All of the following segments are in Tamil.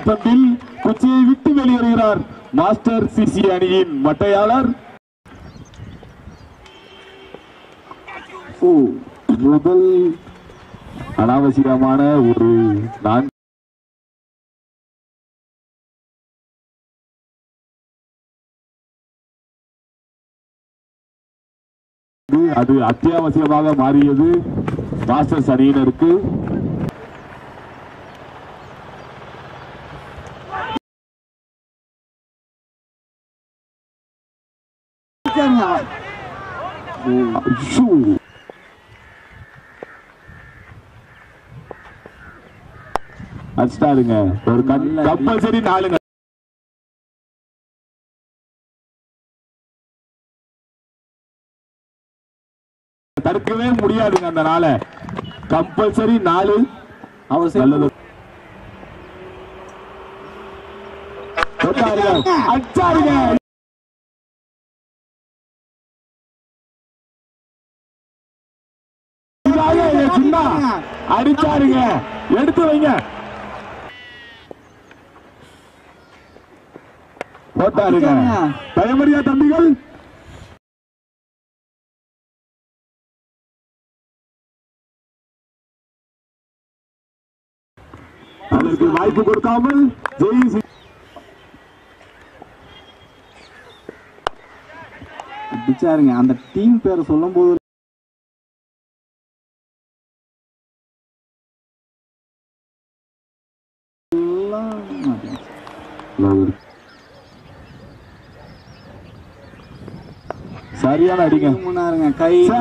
பந்தில் குச்சியை விட்டு வெளியேறுகிறார் மாஸ்டர் சிசி அணியின் மட்டையாளர் ஓ, முதல் அனாவசியமான ஒரு நான் அது அத்தியாவசியமாக மாறியது மாஸ்டர்ஸ் அணியினருக்கு ஐயோ. அடிச்சிட்டாருங்க ஒரு கம்பல்சரி நாலுங்க தடுக்கவே முடியாதுங்க அந்த நாளை கம்பல்சரி நாலு அவர் நல்லது போட்டாருங்க. அடிச்சாருங்க இதாக எங்க சின்னா. அடிச்சாருங்க எடுத்து வைங்க போட்டாருங்க அடிச்சாருங்க. பயமறியா தம்பிகள் அதற்கு வாய்ப்பு கொடுக்காமல் ஜெய் சி- அடிச்சாருங்க அந்த டீம் பேரை சொல்லும் போது சரியான அடிங்க முன்னாருங்க கை சே.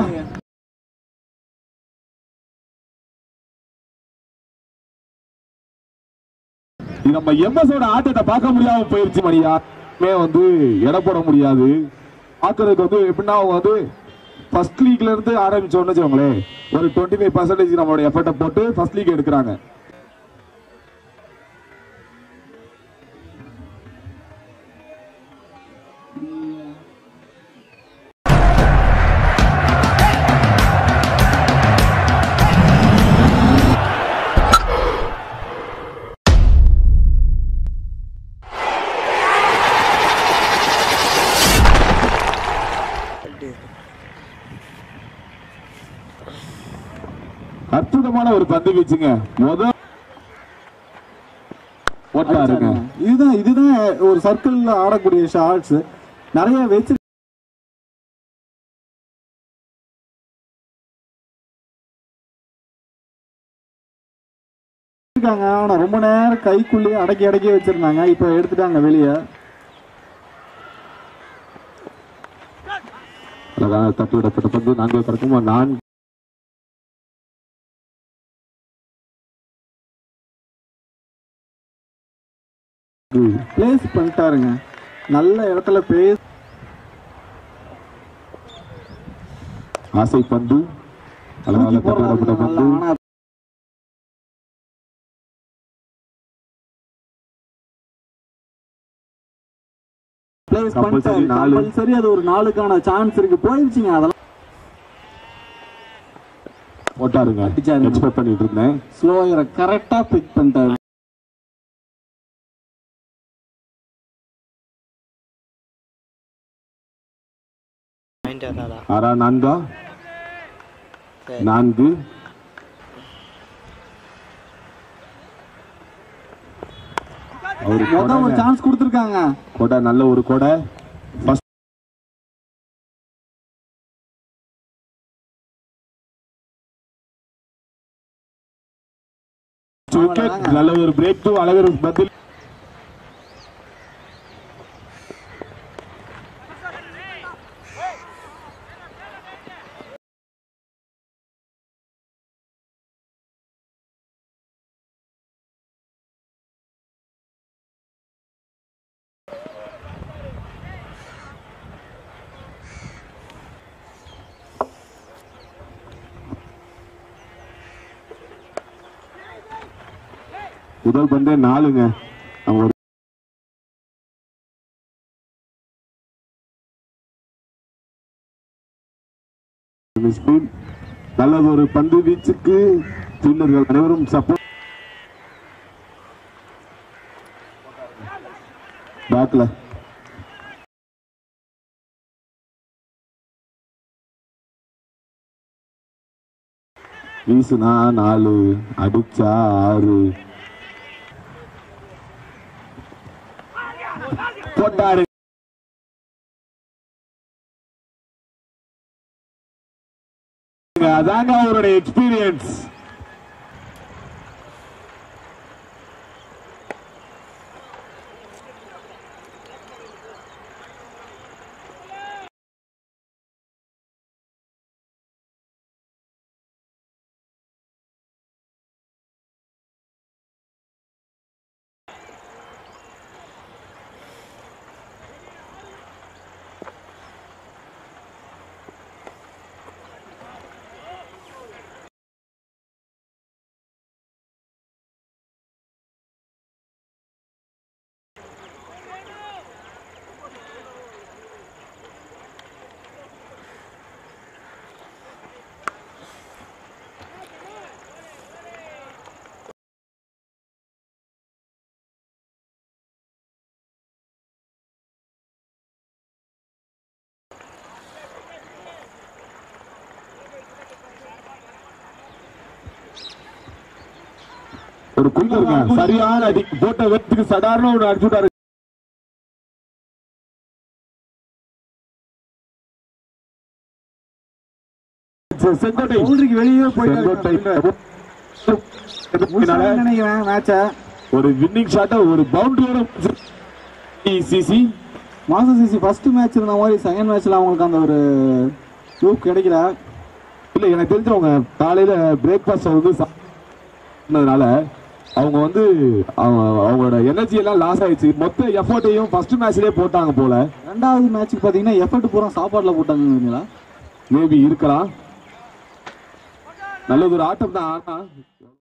இது நம்ம எம்எஸோட ஆட்டத்தை பார்க்க முடியாம போயிருச்சு மணியா மே வந்து எடை போட முடியாது பார்க்கறதுக்கு வந்து எப்படின்னா அவங்க வந்து ஃபர்ஸ்ட் லீக்ல இருந்து ஆரம்பிச்சோம்னு வச்சுக்கோங்களேன் ஒரு டுவெண்ட்டி ஃபைவ் பர்சன்டேஜ் நம்மளோட எஃபர்ட்டை போட்டு ஃபர்ஸ்ட் லீக் எடுக்கிறாங்க அற்புதமான ஒரு பந்து வீச்சுங்க முத போட்டாருங்க இதுதான் இதுதான் ஒரு சர்க்கிள்ல ஆடக்கூடிய ஷார்ட்ஸ் நிறைய வச்சு இருக்காங்க ஆனா ரொம்ப நேரம் கைக்குள்ளேயே அடக்கி அடக்கி வச்சிருந்தாங்க இப்ப எடுத்துட்டாங்க வெளியே அழகாக தட்டி விடப்பட்ட பந்து நான்கு கடக்கும் நான் பிளேஸ் பண்ணிட்டாருங்க நல்ல இடத்துல பிளேஸ் ஆசை பந்து அழகாக தட்டி விடப்பட்ட பந்து ஆனா பிளேஸ் Compulsory பண்ணிட்டாரு நாலு. கம்பல்சரி அது ஒரு நாளுக்கான சான்ஸ் இருக்கு போயிடுச்சுங்க அதெல்லாம் போட்டாருங்க அடிச்சாருங்க. எக்ஸ்பெக்ட் பண்ணிட்டு இருந்தேன் ஸ்லோயரை கரெக்டா பிக் பண்ணிட்டாரு பாயிண்ட் வராதா ஆறா நான்கா சரி. நான்கு அவரு மொதல் ஒரு கொடைங்க. சான்ஸ் கொடுத்துருக்காங்க கொடை நல்ல ஒரு கொடை ஃபர்ஸ்ட் விக்கெட் நல்ல ஒரு பிரேக் டு அழகர் பதில் முதல் பந்தே நாலுங்க அவங்க ஒரு ஸ்பீட் நல்லது ஒரு பந்து வீச்சுக்கு ஃபீல்டர்கள் அனைவரும் சப்போர்ட் பேக்ல வீசுனா நாலு அடிச்சா ஆறு போட்டாரு அதாங்க அவருடைய எக்ஸ்பீரியன்ஸ் ஒரு குள்ள இருக்க சரியான அடி போட்ட வெட்டுக்கு சடாரண ஒன்று அடிச்சு விட்டாரு செ- செங்கோட்டை பவுண்டரிக்கு வெளியே செங்கோட்டை போயிட்டு நினைக்கிறேன் மேட்சை ஒரு வின்னிங் ஷாட்டை ஒரு பவுண்டரியோட சிசி மாசம் சிசி ஃபர்ஸ்ட் மேட்ச் இருந்த மாதிரி செகண்ட் மேட்ச்ல அவங்களுக்கு அந்த ஒரு குரூப் கிடைக்கல இல்ல எனக்கு தெரிஞ்சவங்க காலையில பிரேக்ஃபாஸ்ட் வந்து சாப்பிட்டதுனால அவங்க வந்து அவங்க- அவங்களோட எனர்ஜி எல்லாம் லாஸ் ஆயிடுச்சு மொத்த எஃபர்ட்டையும் ஃபர்ஸ்ட் மேட்ச்லயே போட்டாங்க போல ரெண்டாவது மேட்ச்சுக்கு பாத்தீங்கன்னா எஃபர்ட் பூரா சாப்பாடுல போட்டாங்க மேபி இருக்கலாம் நல்லது ஒரு ஆட்டம் தான் ஆனா